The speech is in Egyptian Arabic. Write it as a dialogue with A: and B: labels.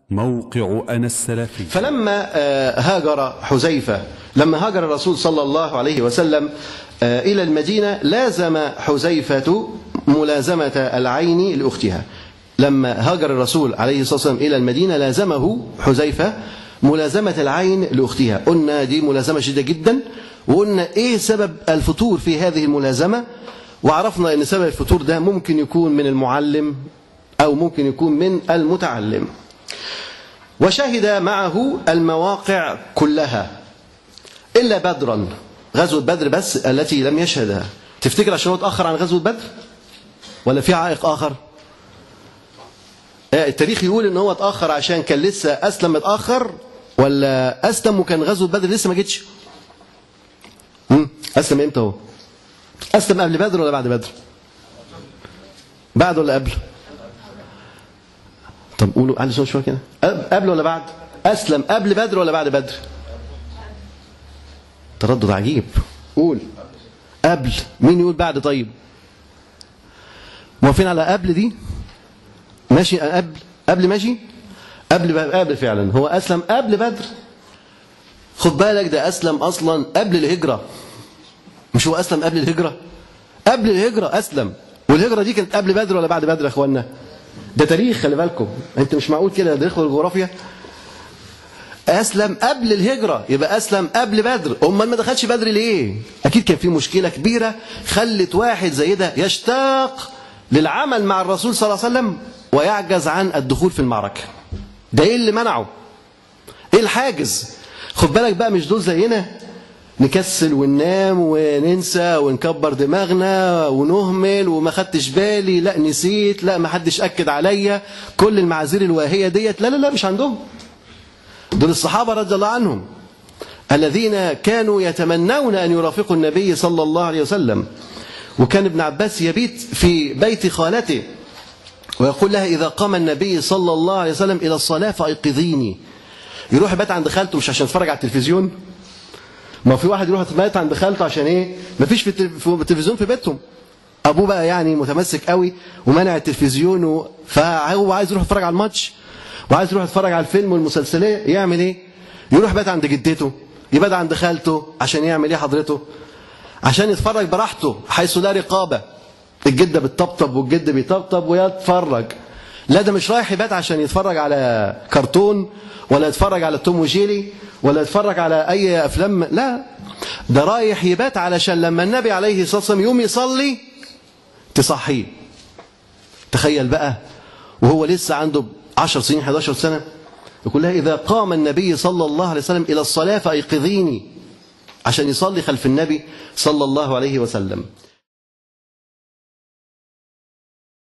A: موقع أنا السلفي
B: فلما آه، هاجر حذيفة لما هاجر الرسول صلى الله عليه وسلم آه، إلى المدينة لازم حذيفة ملازمة العين لأختها لما هاجر الرسول عليه الصلاة والسلام إلى المدينة لازمه حذيفة ملازمة العين لأختها قلنا دي ملازمة شديدة جدا وقلنا إيه سبب الفتور في هذه الملازمة وعرفنا أن سبب الفتور ده ممكن يكون من المعلم أو ممكن يكون من المتعلم وشهد معه المواقع كلها إلا بدرا غزوة بدر بس التي لم يشهدها تفتكر عشان هو اتأخر عن غزوة بدر ولا في عائق آخر آه، التاريخ يقول ان هو اتأخر عشان كان لسه أسلم متأخر ولا أسلم وكان غزوة بدر لسه ما جتش مم، أسلم امتى هو أسلم قبل بدر ولا بعد بدر بعد ولا قبل طب قولوا علي صوت شويه كده قبل- قبل ولا بعد اسلم قبل بدر ولا بعد بدر تردد عجيب قول قبل مين يقول بعد طيب موافقين على قبل دي ماشي قبل قبل ماشي قبل قبل فعلا هو اسلم قبل بدر خد بالك ده اسلم اصلا قبل الهجره مش هو اسلم قبل الهجره قبل الهجره اسلم والهجره دي كانت قبل بدر ولا بعد بدر يا اخوانا ده تاريخ خلي بالكم انت مش معقول كده تاريخ الجغرافيا اسلم قبل الهجره يبقى اسلم قبل بدر امال ما دخلش بدر ليه اكيد كان في مشكله كبيره خلت واحد زي ده يشتاق للعمل مع الرسول صلى الله عليه وسلم ويعجز عن الدخول في المعركه ده ايه اللي منعه ايه الحاجز خد بالك بقى مش دول زينا نكسل وننام وننسى ونكبر دماغنا ونهمل وما خدتش بالي لا نسيت لا ما حدش اكد عليا كل المعاذير الواهيه ديت لا لا لا مش عندهم دول الصحابه رضي الله عنهم الذين كانوا يتمنون ان يرافقوا النبي صلى الله عليه وسلم وكان ابن عباس يبيت في بيت خالته ويقول لها اذا قام النبي صلى الله عليه وسلم الى الصلاه فايقظيني يروح يبات عند خالته مش عشان يتفرج على التلفزيون ما في واحد يروح يبات عند خالته عشان ايه مفيش في التلف- في التلفزيون في بيتهم ابوه بقى يعني متمسك قوي ومنع التلفزيون و... فهو عايز يروح يتفرج على الماتش وعايز يروح يتفرج على الفيلم والمسلسلات يعمل ايه يروح بات عند جدته يبات عند خالته عشان يعمل ايه حضرته عشان يتفرج براحته حيث لا رقابه الجده بتطبطب والجد بيطبطب ويتفرج لا ده مش رايح يبات عشان يتفرج على كرتون ولا يتفرج على توم وجيري ولا يتفرج على اي افلام لا ده رايح يبات علشان لما النبي عليه الصلاه والسلام يقوم يصلي تصحيه تخيل بقى وهو لسه عنده 10 سنين 11 سنه يقول لها اذا قام النبي صلى الله عليه وسلم الى الصلاه فايقظيني عشان يصلي خلف النبي صلى الله عليه وسلم